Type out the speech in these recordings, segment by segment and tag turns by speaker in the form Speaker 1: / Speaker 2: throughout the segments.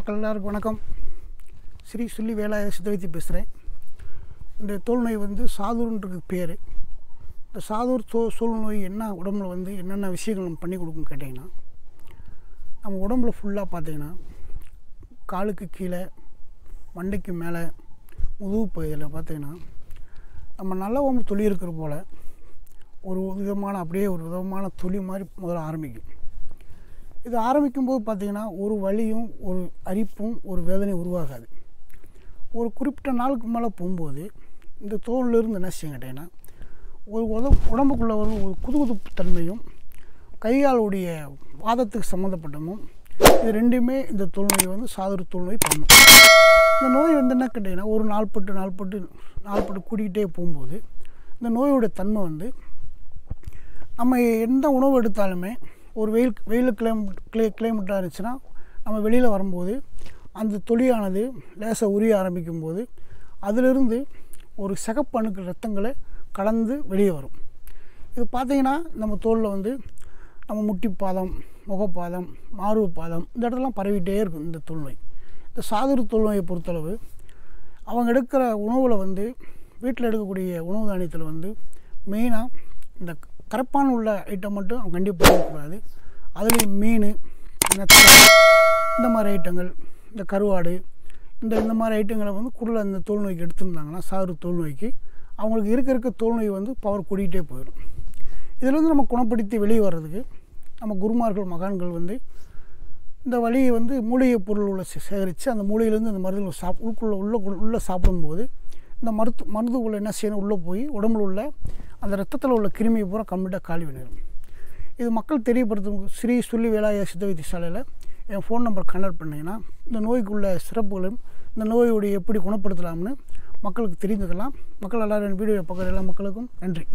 Speaker 1: மக்கள் எல்லாருக்கும் வணக்கம் ஸ்ரீ சொல்லி வேலாய சித்தவைத்தி பேசுகிறேன் இந்த தோல் நோய் வந்து சாதுர்ன்றது பேர் இந்த சாதுர் தோ சோல் நோய் என்ன உடம்புல வந்து என்னென்ன விஷயங்கள் நம்ம பண்ணி கொடுக்கும்னு கேட்டிங்கன்னா நம்ம உடம்புல ஃபுல்லாக பார்த்தீங்கன்னா காலுக்கு கீழே மண்டைக்கு மேலே முதுகு பகுதியில் பார்த்தீங்கன்னா நம்ம நல்ல உடம்பு தொலி இருக்கிற போல் ஒரு விதமான அப்படியே ஒரு விதமான தொலி மாதிரி முதல்ல ஆரம்பிக்கும் இது ஆரம்பிக்கும் போது பார்த்திங்கன்னா ஒரு வலியும் ஒரு அரிப்பும் ஒரு வேதனையும் உருவாகாது ஒரு குறிப்பிட்ட நாளுக்கு மேலே போகும்போது இந்த தோலிலிருந்து என்ன செய்யும் கேட்டிங்கன்னா ஒரு உத உடம்புக்குள்ளே வந்து ஒரு குதுகுதுப்பு தன்மையும் கைகாலுடைய வாதத்துக்கு சம்மந்தப்பட்டமும் இது ரெண்டுமே இந்த தோல்நோய் வந்து சாதுர தோல்நோய் பண்ணும் இந்த நோய் வந்து என்ன கேட்டிங்கன்னா ஒரு நாள்பட்டு நாள்பட்டு நாள்பட்டு கூட்டிகிட்டே போகும்போது இந்த நோயோட தன்மை வந்து நம்ம எந்த உணவு எடுத்தாலுமே ஒரு வெயில் வெயில் கிளைமேட் கிளை கிளைமேட்டாக இருந்துச்சுன்னா நம்ம வெளியில் வரும்போது அந்த தொலியானது லேசாக உரிய ஆரம்பிக்கும் போது அதிலிருந்து ஒரு சிகப்பு அணுக்கள் ரத்தங்களை கலந்து வெளியே வரும் இது பார்த்திங்கன்னா நம்ம தோலில் வந்து நம்ம முட்டி பாதம் முகப்பாதம் மார்பு பாதம் இந்த இடத்துலலாம் பரவிட்டே இருக்கும் இந்த தொல்நோய் இந்த சாதுர தொல்நோயை பொறுத்தளவு அவங்க எடுக்கிற உணவில் வந்து வீட்டில் எடுக்கக்கூடிய உணவு தானியத்தில் வந்து மெயினாக இந்த கரப்பான் உள்ள ஐட்டம் மட்டும் அவங்க கண்டிப்பாக போடக்கூடாது அதுலேயும் மீன் நெத்தல் இந்த மாதிரி ஐட்டங்கள் இந்த கருவாடு இந்த இந்த மாதிரி ஐட்டங்களை வந்து குடல இந்த தோல் நோய்க்கு எடுத்திருந்தாங்கன்னா சாறு தோல் நோய்க்கு அவங்களுக்கு இருக்க இருக்க தோல் நோய் வந்து பவர் கூட்டிகிட்டே போயிடும் இதிலேருந்து நம்ம குணப்படுத்தி வெளியே வர்றதுக்கு நம்ம குருமார்கள் மகான்கள் வந்து இந்த வழியை வந்து மூலிகை பொருள் உள்ள சே- சேகரித்து அந்த மூலிகையிலேருந்து இந்த மருந்துகள் சாப் உள்ளுக்குள்ளே உள்ள உள்ளே சாப்பிடும்போது இந்த மருத்து மருந்துக்குள்ளே என்ன செய்யணும் உள்ளே போய் உடம்புல உள்ள அந்த ரத்தத்தில் உள்ள கிருமியை பூரா கம்ப்ளீட்டாக காலி பண்ணிடும் இது மக்கள் தெரியப்படுத்தும் ஸ்ரீ சொல்லி வேலாய சித்த வைத்தியசாலையில் என் ஃபோன் நம்பர் கனெக்ட் பண்ணிங்கன்னா இந்த நோய்க்குள்ள சிறப்புகளும் இந்த நோயுடைய எப்படி குணப்படுத்தலாம்னு மக்களுக்கு தெரிந்துக்கலாம் மக்கள் எல்லாரும் என் வீடியோ பார்க்குற எல்லா மக்களுக்கும் நன்றி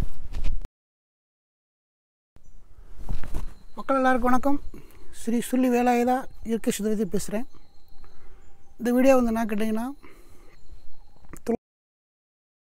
Speaker 1: மக்கள் எல்லாருக்கும் வணக்கம் ஸ்ரீ சொல்லி வேலாயுதா இயற்கை சித்த வைத்தியம் பேசுகிறேன் இந்த வீடியோ வந்து என்ன கேட்டிங்கன்னா